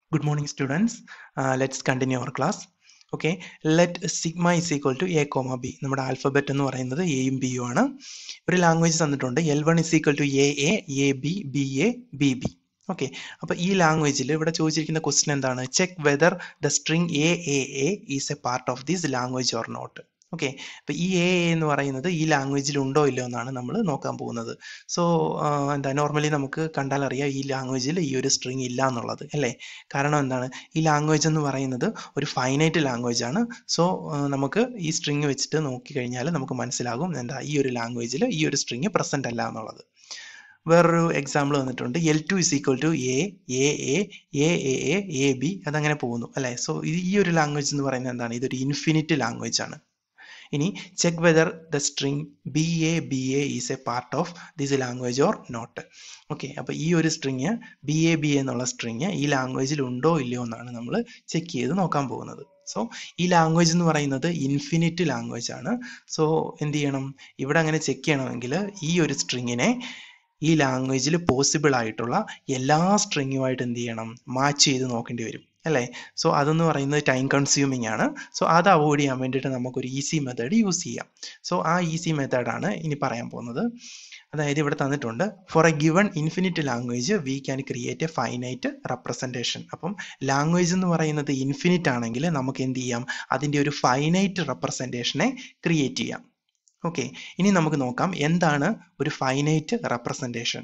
Good morning, students. Uh, let's continue our class. Okay let sigma is equal to A comma B നമ്മുടെ alphabet എന്ന് പറയുന്നത് എയും ബിയും ആണ് ഒരു ലാംഗ്വേജ് തന്നിട്ടുണ്ട് L one is equal to A A A B B A B B okay അപ്പോൾ ഈ ലാംഗ്വേജിൽ ഇവിടെ ചോദിച്ചിരിക്കുന്ന ക്വസ്റ്റ്യൻ എന്താണ് check whether the string A A A is a part of this language or not okay അപ്പോൾ ഈ A എന്ന് പറയുന്നത് ഈ ലാംഗ്വേജിൽ ഉണ്ടോ ഇല്ലയോ എന്നാണ് നമ്മൾ നോക്കാൻ പോകുന്നത് സോ എന്താ നോർമലി നമുക്ക് കണ്ടാൽ അറിയാം ഈ ലാംഗ്വേജിൽ ഈ ഒരു സ്ട്രിങ് ഇല്ല എന്നുള്ളത് അല്ലേ കാരണം എന്താണ് ഈ ലാംഗ്വേജ് എന്ന് പറയുന്നത് ഒരു ഫൈനൈറ്റ് ലാംഗ്വേജ് ആണ് സോ നമുക്ക് ഈ സ്ട്രിങ് വെച്ചിട്ട് നോക്കിക്കഴിഞ്ഞാൽ നമുക്ക് മനസ്സിലാകും എന്താ ഈ ഒരു ലാംഗ്വേജിൽ ഈ ഒരു സ്ട്രിങ് പ്രസന്റ് അല്ല എന്നുള്ളത് വേറൊരു എക്സാമ്പിൾ വന്നിട്ടുണ്ട് L two is equal to A A A A A A A B അതങ്ങനെ പോകുന്നു അല്ലേ സോ ഈ ഒരു ലാംഗ്വേജ് എന്ന് പറയുന്നത് എന്താണ് ഇതൊരു ഇൻഫിനിറ്റ് ലാംഗ്വേജ് ആണ് ഇനി check whether the string B A B A is a part of this language or not okay അപ്പോൾ ഈ ഒരു സ്ട്രിങ് ബി എ ബി എന്നുള്ള സ്ട്രിങ് ഈ ലാംഗ്വേജിൽ ഉണ്ടോ ഇല്ലയോ എന്നാണ് നമ്മൾ ചെക്ക് ചെയ്ത് നോക്കാൻ പോകുന്നത് സോ ഈ ലാംഗ്വേജ് എന്ന് പറയുന്നത് ഇൻഫിനിറ്റ് ലാംഗ്വേജ് ആണ് സോ എന്ത് ചെയ്യണം ഇവിടെ അങ്ങനെ ചെക്ക് ചെയ്യണമെങ്കിൽ ഈ ഒരു സ്ട്രിങ്ങിനെ ഈ ലാംഗ്വേജിൽ പോസിബിൾ ആയിട്ടുള്ള എല്ലാ സ്ട്രിങ്ങുമായിട്ട് എന്ത് ചെയ്യണം മാച്ച് ചെയ്ത് നോക്കേണ്ടി വരും അല്ലേ സോ അതെന്ന് പറയുന്നത് ടൈം കൺസ്യൂമിങ് ആണ് സോ അത് അവോയ്ഡ് ചെയ്യാൻ വേണ്ടിയിട്ട് നമുക്കൊരു ഈസി മെത്തേഡ് യൂസ് ചെയ്യാം സോ ആ ഈസി മെത്തേഡാണ് ഇനി പറയാൻ പോകുന്നത് അതായത് ഇവിടെ തന്നിട്ടുണ്ട് for a given infinite language we can create a finite representation അപ്പം ലാംഗ്വേജ് എന്ന് പറയുന്നത് ഇൻഫിനിറ്റ് ആണെങ്കിൽ നമുക്ക് എന്ത് ചെയ്യാം അതിൻ്റെ ഒരു ഫൈനൈറ്റ് റെപ്രസെൻറ്റേഷനെ ക്രിയേറ്റ് ചെയ്യാം ഓക്കെ ഇനി നമുക്ക് നോക്കാം എന്താണ് ഒരു finite representation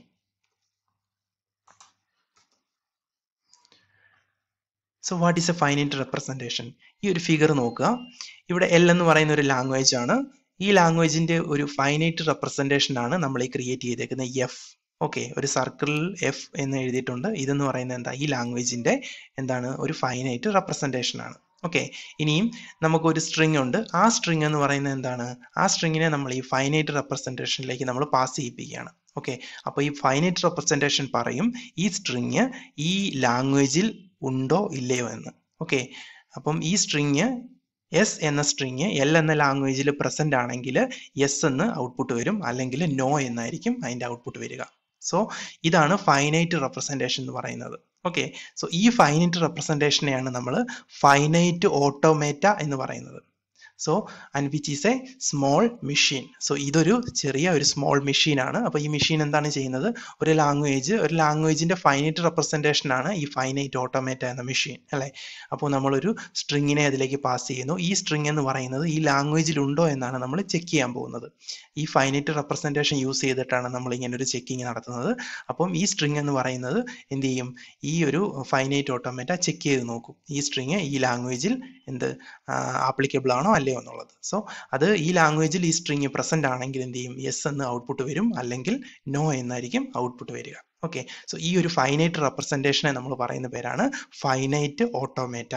so what is a finite representation ഈ ഒരു ഫിഗർ നോക്കുക ഇവിടെ എൽ എന്ന് പറയുന്ന ഒരു ലാംഗ്വേജ് ആണ് ഈ ലാംഗ്വേജിന്റെ ഒരു ഫൈനൈറ്റ് റെപ്രസെൻറ്റേഷൻ ആണ് നമ്മൾ ഈ ക്രിയേറ്റ് ചെയ്തേക്കുന്നത് എഫ് ഓക്കെ ഒരു സർക്കിളിൽ എഫ് എന്ന് എഴുതിയിട്ടുണ്ട് ഇതെന്ന് പറയുന്നത് എന്താ ഈ ലാംഗ്വേജിന്റെ എന്താണ് ഒരു ഫൈനൈറ്റ് റെപ്രസെൻറ്റേഷൻ ആണ് ഓക്കെ ഇനിയും നമുക്ക് ഒരു സ്ട്രിങ് ഉണ്ട് ആ സ്ട്രിങ് എന്ന് പറയുന്നത് എന്താണ് ആ സ്ട്രിങ്ങിനെ നമ്മൾ ഈ ഫൈനൈറ്റ് റെപ്രസെൻറ്റേഷനിലേക്ക് നമ്മൾ പാസ് ചെയ്യിപ്പിക്കുകയാണ് ഓക്കെ അപ്പോൾ ഈ ഫൈനൈറ്റ് റെപ്രസെൻറ്റേഷൻ പറയും ഈ സ്ട്രിങ് ഈ ലാംഗ്വേജിൽ ഉണ്ടോ ഇല്ലയോ എന്ന് ഓക്കെ അപ്പം ഈ സ്ട്രിങ് എസ് എന്ന സ്ട്രിങ് എൽ എന്ന ലാംഗ്വേജിൽ പ്രസന്റ് ആണെങ്കിൽ എസ് എന്ന് ഔട്ട്പുട്ട് വരും അല്ലെങ്കിൽ നോ എന്നായിരിക്കും അതിൻ്റെ ഔട്ട്പുട്ട് വരിക സോ ഇതാണ് ഫൈനൈറ്റ് റെപ്രസെൻറ്റേഷൻ എന്ന് പറയുന്നത് ഓക്കെ സോ ഈ ഫൈനൈറ്റ് റെപ്രസെൻറ്റേഷനെയാണ് നമ്മൾ ഫൈനൈറ്റ് ഓട്ടോമേറ്റ എന്ന് പറയുന്നത് so and which is a small machine so ഇതൊരു ചെറിയ ഒരു സ്മോൾ മെഷീൻ ആണ് അപ്പോൾ ഈ മെഷീൻ എന്താണ് ചെയ്യുന്നത് ഒരു ലാംഗ്വേജ് ഒരു ലാംഗ്വേജിന്റെ ഫൈനൈറ്റ് റെപ്രസെൻറ്റേഷൻ ആണ് ഈ ഫൈനൈറ്റ് ഓട്ടോമേറ്റ എന്ന മെഷീൻ അല്ലേ അപ്പോൾ നമ്മളൊരു സ്ട്രിങ്ങിനെ അതിലേക്ക് പാസ് ചെയ്യുന്നു ഈ സ്ട്രിങ് എന്ന് പറയുന്നത് ഈ ലാംഗ്വേജിൽ ഉണ്ടോ എന്നാണ് നമ്മൾ ചെക്ക് ചെയ്യാൻ പോകുന്നത് ഈ ഫൈനൈറ്റ് റെപ്രസെൻറ്റേഷൻ യൂസ് ചെയ്തിട്ടാണ് നമ്മൾ ഇങ്ങനെ ഒരു ചെക്കിങ് നടത്തുന്നത് അപ്പം ഈ സ്ട്രിങ് എന്ന് പറയുന്നത് എന്ത് ചെയ്യും ഈ ഒരു ഫൈനൈറ്റ് ഓട്ടോമേറ്റ ചെക്ക് ചെയ്ത് നോക്കും ഈ സ്ട്രിങ് ഈ ലാംഗ്വേജിൽ എന്ത് ആപ്ലിക്കബിൾ ആണോ അല്ലയോ എന്നുള്ളത് സോ അത് ഈ ലാംഗ്വേജിൽ ഈ സ്ട്രിങ് പ്രസന്റ് ആണെങ്കിൽ എന്ത് ചെയ്യും യെസ് എന്ന് ഔട്ട്പുട്ട് വരും അല്ലെങ്കിൽ നോ എന്നായിരിക്കും ഔട്ട്പുട്ട് വരിക ഓക്കെ സോ ഈ ഒരു ഫൈനൈറ്റ് റെപ്രസെൻറ്റേഷനെ നമ്മൾ പറയുന്ന പേരാണ് ഫൈനൈറ്റ് ഓട്ടോമേറ്റ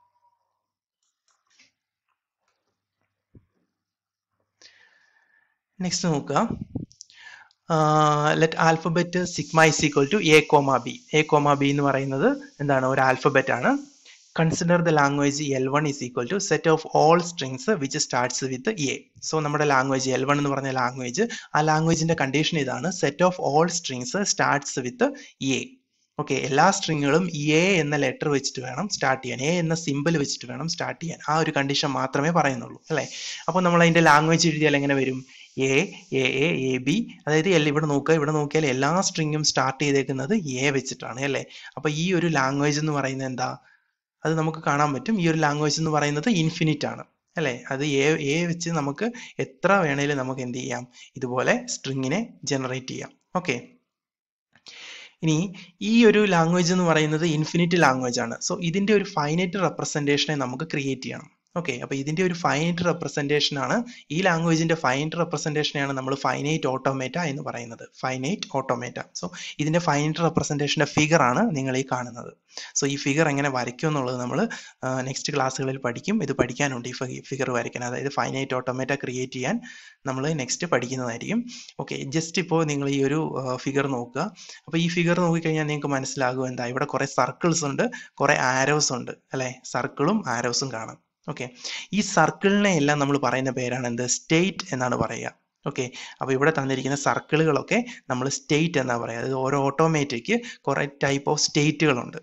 നെക്സ്റ്റ് നോക്കുക let alphabet sigma is equal to A comma B A comma B എന്ന് പറയുന്നത് എന്താണ് ഒരു ആൽഫബറ്റ് ആണ് consider the language L one is equal to set of all strings which starts with A so നമ്മുടെ language L one എന്ന് പറഞ്ഞ language ആ ലാംഗ്വേജിന്റെ കണ്ടീഷൻ ഇതാണ് set of all strings starts with A okay എല്ലാ സ്ട്രിങ്ങുകളും A എന്ന letter വെച്ചിട്ട് വേണം സ്റ്റാർട്ട് ചെയ്യാൻ എ എന്ന സിമ്പിൾ വെച്ചിട്ട് വേണം സ്റ്റാർട്ട് ചെയ്യാൻ ആ ഒരു കണ്ടീഷൻ മാത്രമേ പറയുന്നുള്ളൂ അല്ലേ അപ്പോൾ നമ്മൾ അതിന്റെ ലാംഗ്വേജ് എഴുതിയാൽ എങ്ങനെ വരും A A A A B അതായത് ഇവിടെ നോക്കുക ഇവിടെ നോക്കിയാൽ എല്ലാ സ്ട്രിങ്ങും സ്റ്റാർട്ട് ചെയ്തേക്കുന്നത് എ വെച്ചിട്ടാണ് അല്ലേ അപ്പോൾ ഈ ഒരു ലാംഗ്വേജ് എന്ന് പറയുന്നത് എന്താ അത് നമുക്ക് കാണാൻ പറ്റും ഈ ഒരു ലാംഗ്വേജ് എന്ന് പറയുന്നത് ഇൻഫിനിറ്റ് ആണ് അല്ലേ അത് എ എ വെച്ച് നമുക്ക് എത്ര വേണേലും നമുക്ക് എന്ത് ചെയ്യാം ഇതുപോലെ സ്ട്രിങ്ങിനെ ജനറേറ്റ് ചെയ്യാം ഓക്കെ ഇനി ഈ ഒരു ലാംഗ്വേജ് എന്ന് പറയുന്നത് ഇൻഫിനിറ്റ് ലാംഗ്വേജ് ആണ് സോ ഇതിന്റെ ഒരു ഫൈനൈറ്റ് റെപ്രസെൻറ്റേഷനെ നമുക്ക് ക്രിയേറ്റ് ചെയ്യണം ഓക്കെ അപ്പൊ ഇതിന്റെ ഒരു ഫൈനൈറ്റ് റെപ്രസെൻറ്റേഷൻ ആണ് ഈ ലാംഗ്വേജിന്റെ ഫൈനൈറ്റ് റെപ്രസെൻറ്റേഷനെയാണ് നമ്മൾ ഫൈനൈറ്റ് ഓട്ടോമേറ്റ എന്ന് പറയുന്നത് ഫൈനൈറ്റ് ഓട്ടോമേറ്റ സോ ഇതിന്റെ ഫൈനൈറ്റ് റെപ്രസെൻറ്റേഷന്റെ ഫിഗർ ആണ് നിങ്ങൾ ഈ കാണുന്നത് സോ ഈ ഫിഗർ എങ്ങനെ വരയ്ക്കും എന്നുള്ളത് നമ്മൾ നെക്സ്റ്റ് ക്ലാസ്സുകളിൽ പഠിക്കും ഇത് പഠിക്കാനുണ്ട് ഈ ഫിഗർ വരയ്ക്കാൻ അതായത് ഫൈനൈറ്റ് ഓട്ടോമേറ്റ ക്രിയേറ്റ് ചെയ്യാൻ നമ്മൾ നെക്സ്റ്റ് പഠിക്കുന്നതായിരിക്കും ഓക്കെ ജസ്റ്റ് ഇപ്പോൾ നിങ്ങൾ ഈ ഒരു ഫിഗർ നോക്കുക അപ്പോൾ ഈ ഫിഗർ നോക്കിക്കഴിഞ്ഞാൽ നിങ്ങൾക്ക് മനസ്സിലാകും എന്താ ഇവിടെ കുറേ സർക്കിൾസ് ഉണ്ട് കുറേ ആരോസ് ഉണ്ട് അല്ലേ സർക്കിളും ആരോസും കാണാം ഓക്കെ ഈ സർക്കിളിനെ എല്ലാം നമ്മൾ പറയുന്ന പേരാണ് എന്ത് സ്റ്റേറ്റ് എന്നാണ് പറയുക ഓക്കെ അപ്പോൾ ഇവിടെ തന്നിരിക്കുന്ന സർക്കിളുകളൊക്കെ നമ്മൾ സ്റ്റേറ്റ് എന്നാ പറയുക അതായത് ഓരോ ഓട്ടോമേറ്റയ്ക്ക് കുറേ ടൈപ്പ് ഓഫ് സ്റ്റേറ്റുകളുണ്ട്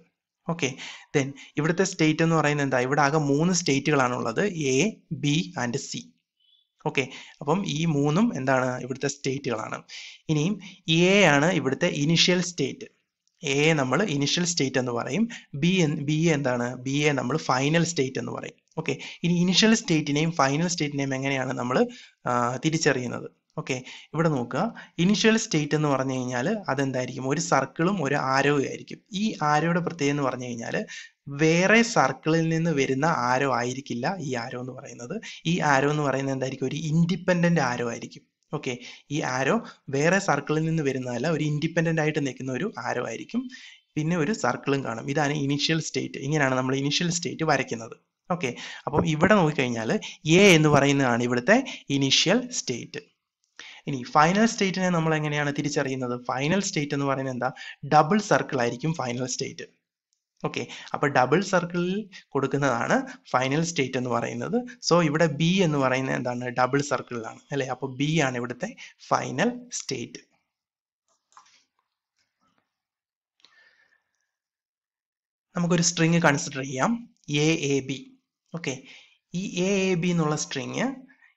ഓക്കെ ദെൻ ഇവിടുത്തെ സ്റ്റേറ്റ് എന്ന് പറയുന്നത് എന്താ ഇവിടെ ആകെ മൂന്ന് സ്റ്റേറ്റുകളാണുള്ളത് A B and C okay അപ്പം ഈ മൂന്നും എന്താണ് ഇവിടുത്തെ സ്റ്റേറ്റുകളാണ് ഇനിയും എ ആണ് ഇവിടുത്തെ ഇനിഷ്യൽ സ്റ്റേറ്റ് എ നമ്മൾ ഇനിഷ്യൽ സ്റ്റേറ്റ് എന്ന് പറയും ബി ബി എന്താണ് ബി എ നമ്മൾ ഫൈനൽ സ്റ്റേറ്റ് എന്ന് പറയും ഓക്കെ ഇനി ഇനിഷ്യൽ സ്റ്റേറ്റിനെയും ഫൈനൽ സ്റ്റേറ്റിനെയും എങ്ങനെയാണ് നമ്മൾ തിരിച്ചറിയുന്നത് ഓക്കെ ഇവിടെ നോക്കുക ഇനിഷ്യൽ സ്റ്റേറ്റ് എന്ന് പറഞ്ഞു കഴിഞ്ഞാൽ അതെന്തായിരിക്കും ഒരു സർക്കിളും ഒരു ആരോയും ആയിരിക്കും ഈ ആരോയുടെ പ്രത്യേകത എന്ന് പറഞ്ഞു കഴിഞ്ഞാൽ വേറെ സർക്കിളിൽ നിന്ന് വരുന്ന ആരോ ആയിരിക്കില്ല ഈ ആരോ എന്ന് പറയുന്നത് ഈ ആരോ എന്ന് പറയുന്നത് എന്തായിരിക്കും ഒരു ഇൻഡിപെൻഡന്റ് ആരോ ആയിരിക്കും ഓക്കെ ഈ ആരോ വേറെ സർക്കിളിൽ നിന്ന് വരുന്നതല്ല ഒരു ഇൻഡിപെൻഡന്റ് ആയിട്ട് നിൽക്കുന്ന ഒരു ആരോ ആയിരിക്കും പിന്നെ ഒരു സർക്കിളും കാണും ഇതാണ് ഇനിഷ്യൽ സ്റ്റേറ്റ് ഇങ്ങനെയാണ് നമ്മൾ ഇനിഷ്യൽ സ്റ്റേറ്റ് വരയ്ക്കുന്നത് ഓക്കെ അപ്പം ഇവിടെ നോക്കിക്കഴിഞ്ഞാൽ എ എന്ന് പറയുന്നതാണ് ഇവിടുത്തെ ഇനിഷ്യൽ സ്റ്റേറ്റ് ഇനി ഫൈനൽ സ്റ്റേറ്റിനെ നമ്മൾ എങ്ങനെയാണ് തിരിച്ചറിയുന്നത് ഫൈനൽ സ്റ്റേറ്റ് എന്ന് പറയുന്നത് എന്താ ഡബിൾ സർക്കിൾ ആയിരിക്കും ഫൈനൽ സ്റ്റേറ്റ് ഓക്കെ അപ്പൊ ഡബിൾ സർക്കിളിൽ കൊടുക്കുന്നതാണ് ഫൈനൽ സ്റ്റേറ്റ് എന്ന് പറയുന്നത് സോ ഇവിടെ ബി എന്ന് പറയുന്നത് എന്താണ് ഡബിൾ സർക്കിളിലാണ് അല്ലെ അപ്പൊ ബി ആണ് ഇവിടുത്തെ ഫൈനൽ സ്റ്റേറ്റ് നമുക്കൊരു സ്ട്രിങ് കൺസിഡർ ചെയ്യാം എ എ ബി ഓക്കെ ഈ എ എ ബി എന്നുള്ള സ്ട്രിങ്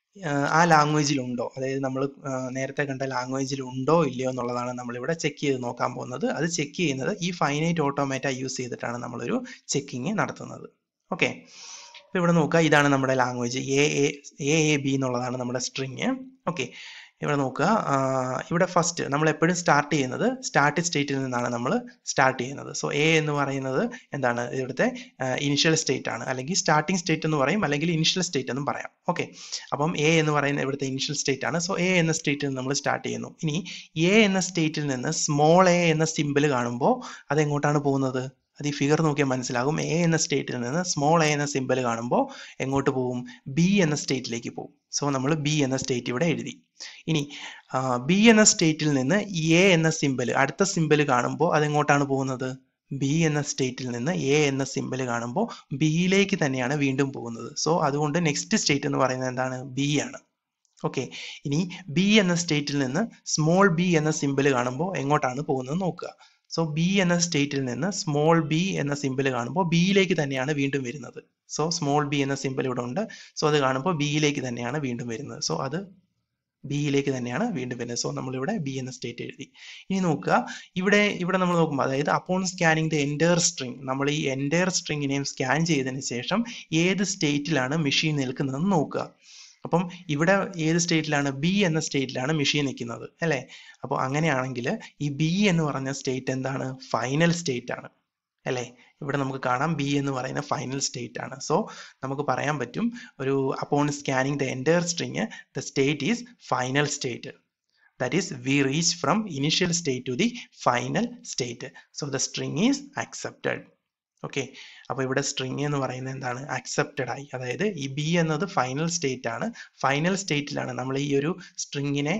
ആ ലാംഗ്വേജിൽ ഉണ്ടോ അതായത് നമ്മൾ നേരത്തെ കണ്ട ലാംഗ്വേജിൽ ഉണ്ടോ ഇല്ലയോ എന്നുള്ളതാണ് നമ്മളിവിടെ ചെക്ക് ചെയ്ത് നോക്കാൻ പോകുന്നത് അത് ചെക്ക് ചെയ്യുന്നത് ഈ ഫൈനൈറ്റ് ഓട്ടോമേറ്റ യൂസ് ചെയ്തിട്ടാണ് നമ്മളൊരു ചെക്കിങ് നടത്തുന്നത് ഓക്കെ അപ്പോൾ ഇവിടെ നോക്കുക ഇതാണ് നമ്മുടെ language A A A B എന്നുള്ളതാണ് നമ്മുടെ സ്ട്രിങ് ഓക്കെ ഇവിടെ നോക്കുക ഇവിടെ ഫസ്റ്റ് നമ്മൾ എപ്പോഴും സ്റ്റാർട്ട് ചെയ്യുന്നത് സ്റ്റാർട്ട് സ്റ്റേറ്റിൽ നിന്നാണ് നമ്മൾ സ്റ്റാർട്ട് ചെയ്യുന്നത് സോ എ എന്ന് പറയുന്നത് എന്താണ് ഇവിടുത്തെ ഇനിഷ്യൽ സ്റ്റേറ്റ് ആണ് അല്ലെങ്കിൽ സ്റ്റാർട്ടിംഗ് സ്റ്റേറ്റ് എന്ന് പറയും അല്ലെങ്കിൽ ഇനിഷ്യൽ സ്റ്റേറ്റ് എന്നും പറയാം ഓക്കെ അപ്പം എ എന്ന് പറയുന്നത് ഇവിടുത്തെ ഇനിഷ്യൽ സ്റ്റേറ്റ് ആണ് സോ എ എന്ന സ്റ്റേറ്റിൽ നമ്മൾ സ്റ്റാർട്ട് ചെയ്യുന്നു ഇനി എ എന്ന സ്റ്റേറ്റിൽ നിന്ന് സ്മോൾ എ എന്ന സിമ്പിൾ കാണുമ്പോൾ അത് എങ്ങോട്ടാണ് പോകുന്നത് അത് ഈ ഫിഗർ നോക്കിയാൽ മനസ്സിലാകും എ എന്ന സ്റ്റേറ്റിൽ നിന്ന് സ്മോൾ എ എന്ന സിമ്പിൾ കാണുമ്പോൾ എങ്ങോട്ട് പോകും ബി എന്ന സ്റ്റേറ്റിലേക്ക് പോകും സോ നമ്മൾ ബി എന്ന സ്റ്റേറ്റ് ഇവിടെ എഴുതി ഇനി ബി എന്ന സ്റ്റേറ്റിൽ നിന്ന് എ എന്ന സിമ്പിൾ അടുത്ത സിമ്പിൾ കാണുമ്പോൾ അതെങ്ങോട്ടാണ് പോകുന്നത് ബി എന്ന സ്റ്റേറ്റിൽ നിന്ന് എ എന്ന സിമ്പിൾ കാണുമ്പോൾ ബിയിലേക്ക് തന്നെയാണ് വീണ്ടും പോകുന്നത് സോ അതുകൊണ്ട് നെക്സ്റ്റ് സ്റ്റേറ്റ് എന്ന് പറയുന്നത് എന്താണ് ബി ആണ് ഓക്കെ ഇനി ബി എന്ന സ്റ്റേറ്റിൽ നിന്ന് സ്മോൾ ബി എന്ന സിമ്പിൾ കാണുമ്പോൾ എങ്ങോട്ടാണ് പോകുന്നത് നോക്കുക സോ ബി എന്ന സ്റ്റേറ്റിൽ നിന്ന് സ്മോൾ ബി എന്ന സിമ്പിൾ കാണുമ്പോൾ ബിയിലേക്ക് തന്നെയാണ് വീണ്ടും വരുന്നത് സോ സ്മോൾ ബി എന്ന സിമ്പിൾ ഇവിടെ ഉണ്ട് സോ അത് കാണുമ്പോൾ ബിയിലേക്ക് തന്നെയാണ് വീണ്ടും വരുന്നത് സോ അത് ബിയിലേക്ക് തന്നെയാണ് വീണ്ടും വരുന്നത് സോ നമ്മളിവിടെ ബി എന്ന സ്റ്റേറ്റ് എഴുതി ഇനി നോക്കുക ഇവിടെ ഇവിടെ നമ്മൾ നോക്കുമ്പോൾ അതായത് upon scanning the entire string നമ്മൾ ഈ എൻറ്റയർ സ്ട്രിങ്ങിനെയും സ്കാൻ ചെയ്തതിന് ശേഷം ഏത് സ്റ്റേറ്റിലാണ് മെഷീൻ നിൽക്കുന്നതെന്ന് നോക്കുക അപ്പം ഇവിടെ ഏത് സ്റ്റേറ്റിലാണ് ബി എന്ന സ്റ്റേറ്റിലാണ് മെഷീൻ നിൽക്കുന്നത് അല്ലേ അപ്പോൾ അങ്ങനെയാണെങ്കിൽ ഈ ബി എന്ന് പറഞ്ഞ സ്റ്റേറ്റ് എന്താണ് ഫൈനൽ സ്റ്റേറ്റ് ആണ് അല്ലേ ഇവിടെ നമുക്ക് കാണാം ബി എന്ന് പറയുന്ന ഫൈനൽ സ്റ്റേറ്റ് ആണ് സോ നമുക്ക് പറയാൻ പറ്റും ഒരു upon scanning the entire string the state is final state that is we reach from initial state to the final state so the string is accepted okay അപ്പോൾ ഇവിടെ string എന്ന് പറയുന്നത് എന്താണ് അക്സെപ്റ്റഡ് ആയി അതായത് ഈ ബി എന്നത് ഫൈനൽ സ്റ്റേറ്റ് ആണ് ഫൈനൽ സ്റ്റേറ്റിലാണ് നമ്മൾ ഈ ഒരു സ്ട്രിങ്ങിനെ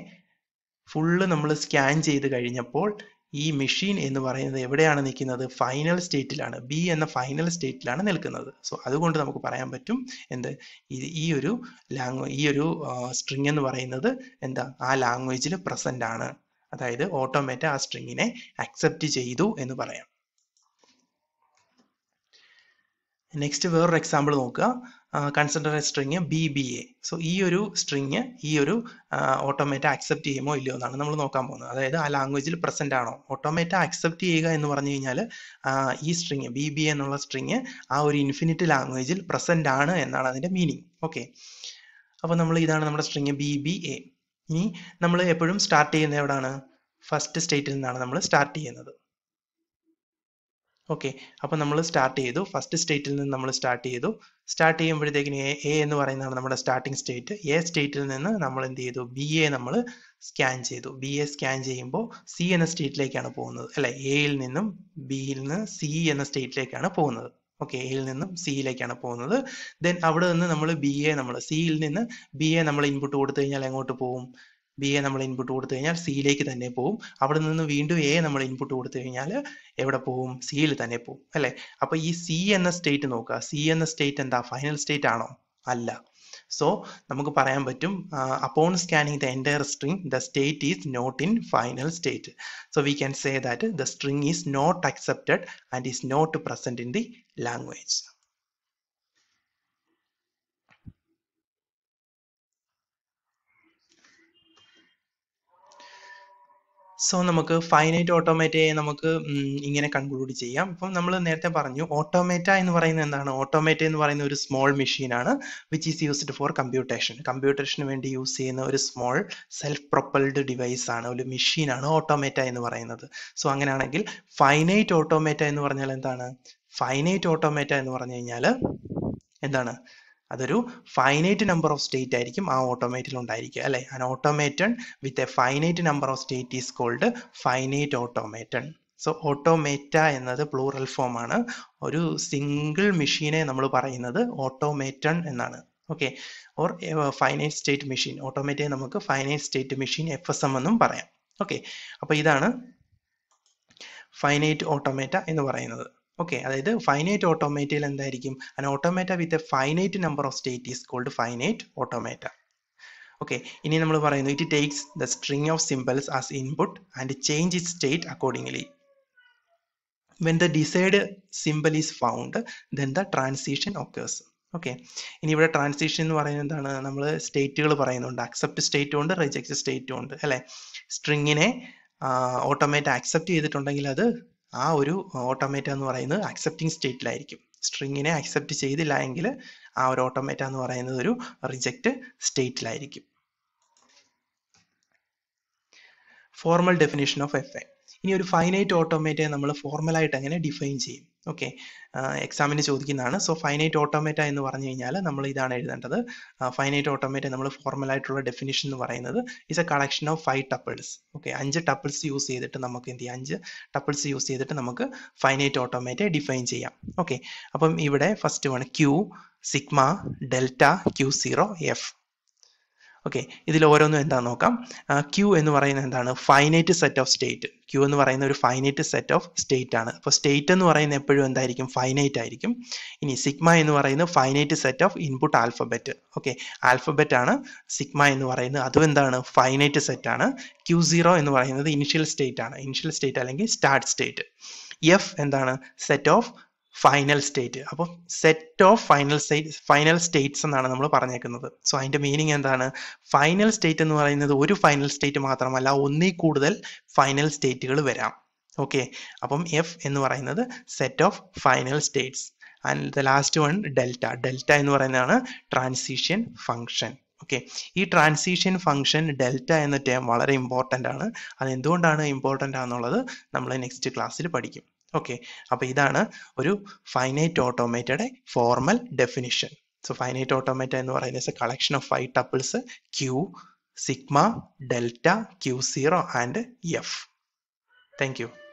ഫുള്ള് നമ്മൾ സ്കാൻ ചെയ്ത് കഴിഞ്ഞപ്പോൾ ഈ മെഷീൻ എന്ന് പറയുന്നത് എവിടെയാണ് നിൽക്കുന്നത് ഫൈനൽ സ്റ്റേറ്റിലാണ് ബി എന്ന ഫൈനൽ സ്റ്റേറ്റിലാണ് നിൽക്കുന്നത് സോ അതുകൊണ്ട് നമുക്ക് പറയാൻ പറ്റും എന്ത് ഈ ഒരു ലാംഗ്വേജ് ഈ ഒരു സ്ട്രിങ് എന്ന് പറയുന്നത് എന്താ ആ ലാംഗ്വേജിൽ പ്രസന്റ് ആണ് അതായത് ഓട്ടോമേറ്റ ആ സ്ട്രിങ്ങിനെ അക്സെപ്റ്റ് ചെയ്തു എന്ന് പറയാം നെക്സ്റ്റ് വേറൊരു എക്സാമ്പിൾ നോക്കുക consider a string B B A so ഈ ഒരു സ്ട്രിങ് ഈ ഒരു ഓട്ടോമേറ്റ അക്സെപ്റ്റ് ചെയ്യുമോ ഇല്ലയോ എന്നാണ് നമ്മൾ നോക്കാൻ പോകുന്നത് അതായത് ആ ലാംഗ്വേജിൽ പ്രസന്റ് ആണോ ഓട്ടോമേറ്റ അക്സെപ്റ്റ് ചെയ്യുക എന്ന് പറഞ്ഞു കഴിഞ്ഞാൽ ഈ സ്ട്രിങ് ബി ബി എന്നുള്ള സ്ട്രിങ് ആ ഒരു ഇൻഫിനിറ്റ് ലാംഗ്വേജിൽ പ്രസന്റ് ആണ് എന്നാണ് അതിന്റെ മീനിങ് ഓക്കെ അപ്പോൾ നമ്മൾ ഇതാണ് നമ്മുടെ സ്ട്രിങ് ബി ബി എ ഇനി നമ്മൾ എപ്പോഴും സ്റ്റാർട്ട് ചെയ്യുന്നത് എവിടെയാണ് ഫസ്റ്റ് സ്റ്റേറ്റിൽ നിന്നാണ് നമ്മൾ സ്റ്റാർട്ട് ചെയ്യുന്നത് ഓക്കെ അപ്പോൾ നമ്മൾ സ്റ്റാർട്ട് ചെയ്തു ഫസ്റ്റ് സ്റ്റേറ്റിൽ നിന്ന് നമ്മൾ സ്റ്റാർട്ട് ചെയ്തു സ്റ്റാർട്ട് ചെയ്യുമ്പോഴത്തേക്കിന് എ എ എന്ന് പറയുന്നതാണ് നമ്മുടെ സ്റ്റാർട്ടിംഗ് സ്റ്റേറ്റ് എ സ്റ്റേറ്റിൽ നിന്ന് നമ്മൾ എന്ത് ചെയ്തു ബി എ നമ്മൾ സ്കാൻ ചെയ്തു ബി എ സ്കാൻ ചെയ്യുമ്പോൾ സി എന്ന സ്റ്റേറ്റിലേക്കാണ് പോകുന്നത് അല്ലെ എയിൽ നിന്നും ബിയിൽ നിന്ന് സി എന്ന സ്റ്റേറ്റിലേക്കാണ് പോകുന്നത് ഓക്കെ എയിൽ നിന്നും സിയിലേക്കാണ് പോകുന്നത് ദെൻ അവിടെ നിന്ന് നമ്മൾ ബി എ നമ്മൾ സിയിൽ നിന്ന് ബി എ നമ്മൾ ഇൻപുട്ട് കൊടുത്തു കഴിഞ്ഞാൽ എങ്ങോട്ട് പോകും ബി എ നമ്മൾ ഇൻപുട്ട് കൊടുത്തു കഴിഞ്ഞാൽ സിയിലേക്ക് തന്നെ പോകും അവിടെ നിന്ന് വീണ്ടും എ നമ്മൾ ഇൻപുട്ട് കൊടുത്തു കഴിഞ്ഞാൽ എവിടെ പോകും സിയിൽ തന്നെ പോകും അല്ലെ അപ്പൊ ഈ സി എന്ന സ്റ്റേറ്റ് നോക്കുക സി എന്ന സ്റ്റേറ്റ് എന്താ ഫൈനൽ സ്റ്റേറ്റ് ആണോ അല്ല സോ നമുക്ക് പറയാൻ പറ്റും upon scanning the entire string the state is not in final state so we can say that the string is not accepted and is not present in the language so നമുക്ക് finite ഓട്ടോമേറ്റയെ നമുക്ക് ഇങ്ങനെ conclude ചെയ്യാം ഇപ്പം നമ്മൾ നേരത്തെ പറഞ്ഞു ഓട്ടോമേറ്റ എന്ന് പറയുന്നത് എന്താണ് ഓട്ടോമേറ്റ എന്ന് പറയുന്ന ഒരു സ്മോൾ മെഷീനാണ് which is used for computation കമ്പ്യൂട്ടേഷന് വേണ്ടി യൂസ് ചെയ്യുന്ന ഒരു സ്മോൾ സെൽഫ് പ്രൊപ്പൽഡ് ഡിവൈസ് ആണ് ഒരു മെഷീനാണ് ഓട്ടോമേറ്റ എന്ന് പറയുന്നത് സോ അങ്ങനെയാണെങ്കിൽ ഫൈനൈറ്റ് ഓട്ടോമേറ്റ എന്ന് പറഞ്ഞാൽ എന്താണ് ഫൈനൈറ്റ് ഓട്ടോമേറ്റ എന്ന് പറഞ്ഞു കഴിഞ്ഞാൽ എന്താണ് അതൊരു ഫൈനൈറ്റ് നമ്പർ ഓഫ് സ്റ്റേറ്റ് ആയിരിക്കും ആ ഓട്ടോമേറ്റിൽ ഉണ്ടായിരിക്കുക അല്ലെ an automaton with a finite number of state is called finite automaton so automata എന്നത് പ്ലൂറൽ ഫോം ആണ് ഒരു സിംഗിൾ മെഷീനെ നമ്മൾ പറയുന്നത് ഓട്ടോമേറ്റൺ എന്നാണ് okay or finite state machine ഓട്ടോമേറ്റയെ നമുക്ക് finite state machine F S M എന്നും പറയാം ഓക്കെ അപ്പോൾ ഇതാണ് ഫൈനൈറ്റ് ഓട്ടോമേറ്റ എന്ന് പറയുന്നത് ഓക്കെ അതായത് ഫൈനൈറ്റ് ഓട്ടോമേറ്റയിൽ എന്തായിരിക്കും an automata with a finite number of state is called finite automata okay ഇനി നമ്മൾ പറയുന്നു it takes the string of symbols as input and change it state accordingly when the desired symbol is found then the transition occurs okay ഇനി ഇവിടെ transition എന്ന് പറയുന്നത് എന്താണ് നമ്മൾ സ്റ്റേറ്റുകൾ പറയുന്നുണ്ട് അക്സെപ്റ്റ് സ്റ്റേറ്റും ഉണ്ട് റിജക്റ്റ് സ്റ്റേറ്റും ഉണ്ട് അല്ലേ സ്ട്രിങ്ങിനെ ഓട്ടോമേറ്റ് അക്സെപ്റ്റ് ചെയ്തിട്ടുണ്ടെങ്കിൽ അത് ആ ഒരു ഓട്ടോമേറ്റ എന്ന് പറയുന്നത് അക്സെപ്റ്റിംഗ് സ്റ്റേറ്റിലായിരിക്കും സ്ട്രിങ്ങിനെ അക്സെപ്റ്റ് ചെയ്തില്ല എങ്കിൽ ആ ഒരു ഓട്ടോമേറ്റ എന്ന് പറയുന്നത് ഒരു റിജക്റ്റ് സ്റ്റേറ്റിലായിരിക്കും formal definition of F A ഇനി ഒരു ഫൈനൈറ്റ് ഓട്ടോമേറ്റയെ നമ്മൾ ഫോർമലായിട്ട് എങ്ങനെ ഡിഫൈൻ ചെയ്യും ഓക്കെ എക്സാമിന് ചോദിക്കുന്നതാണ് സോ ഫൈനൈറ്റ് ഓട്ടോമേറ്റ എന്ന് പറഞ്ഞു കഴിഞ്ഞാൽ നമ്മൾ ഇതാണ് എഴുതേണ്ടത് ഫൈനൈറ്റ് ഓട്ടോമേറ്റ നമ്മൾ ഫോർമലായിട്ടുള്ള ഡെഫിനിഷൻ എന്ന് പറയുന്നത് is a collection of five tuples okay അഞ്ച് ടപ്പിൾസ് യൂസ് ചെയ്തിട്ട് നമുക്ക് എന്ത് ചെയ്യാം അഞ്ച് ടപ്പിൾസ് യൂസ് ചെയ്തിട്ട് നമുക്ക് ഫൈനൈറ്റ് ഓട്ടോമേറ്റയെ ഡിഫൈൻ ചെയ്യാം ഓക്കെ അപ്പം ഇവിടെ first one Q sigma delta Q zero F okay ഇതിൽ ഓരോന്നും എന്താണെന്ന് നോക്കാം ക്യൂ എന്ന് പറയുന്നത് എന്താണ് finite set of state Q എന്ന് പറയുന്ന ഒരു ഫൈനൈറ്റ് സെറ്റ് ഓഫ് സ്റ്റേറ്റ് ആണ് അപ്പോൾ സ്റ്റേറ്റ് എന്ന് പറയുന്നത് എപ്പോഴും എന്തായിരിക്കും ഫൈനൈറ്റ് ആയിരിക്കും ഇനി സിഗ്മ എന്ന് പറയുന്നത് finite set of input alphabet okay alphabet ആണ് സിഗ്മ എന്ന് പറയുന്നത് അതും എന്താണ് ഫൈനൈറ്റ് സെറ്റ് ആണ് ക്യൂ സീറോ എന്ന് പറയുന്നത് ഇനിഷ്യൽ സ്റ്റേറ്റ് ആണ് ഇനിഷ്യൽ സ്റ്റേറ്റ് അല്ലെങ്കിൽ സ്റ്റാർട്ട് സ്റ്റേറ്റ് എഫ് എന്താണ് സെറ്റ് ഓഫ് ഫൈനൽ സ്റ്റേറ്റ് അപ്പോൾ set of final state final states എന്നാണ് നമ്മൾ പറഞ്ഞേക്കുന്നത് സോ അതിന്റെ മീനിങ് എന്താണ് ഫൈനൽ സ്റ്റേറ്റ് എന്ന് പറയുന്നത് ഒരു ഫൈനൽ സ്റ്റേറ്റ് മാത്രമല്ല ഒന്നിൽ കൂടുതൽ ഫൈനൽ സ്റ്റേറ്റുകൾ വരാം ഓക്കെ അപ്പം എഫ് എന്ന് പറയുന്നത് set of final states and the last one delta delta എന്ന് പറയുന്നതാണ് ട്രാൻസിഷൻ ഫംഗ്ഷൻ ഓക്കെ ഈ ട്രാൻസിഷൻ ഫംഗ്ഷൻ ഡെൽറ്റ എന്ന ടേം വളരെ ഇമ്പോർട്ടൻ്റ് ആണ് അത് എന്തുകൊണ്ടാണ് ഇമ്പോർട്ടൻ്റ് ആണെന്നുള്ളത് നമ്മൾ നെക്സ്റ്റ് ക്ലാസ്സിൽ പഠിക്കും ഓക്കെ അപ്പോൾ ഇതാണ് ഒരു ഫൈനൈറ്റ് ഓട്ടോമേറ്റയുടെ formal definition so finite automata എന്ന് പറയുന്നത് a collection of five tuples Q sigma delta Q zero and F thank U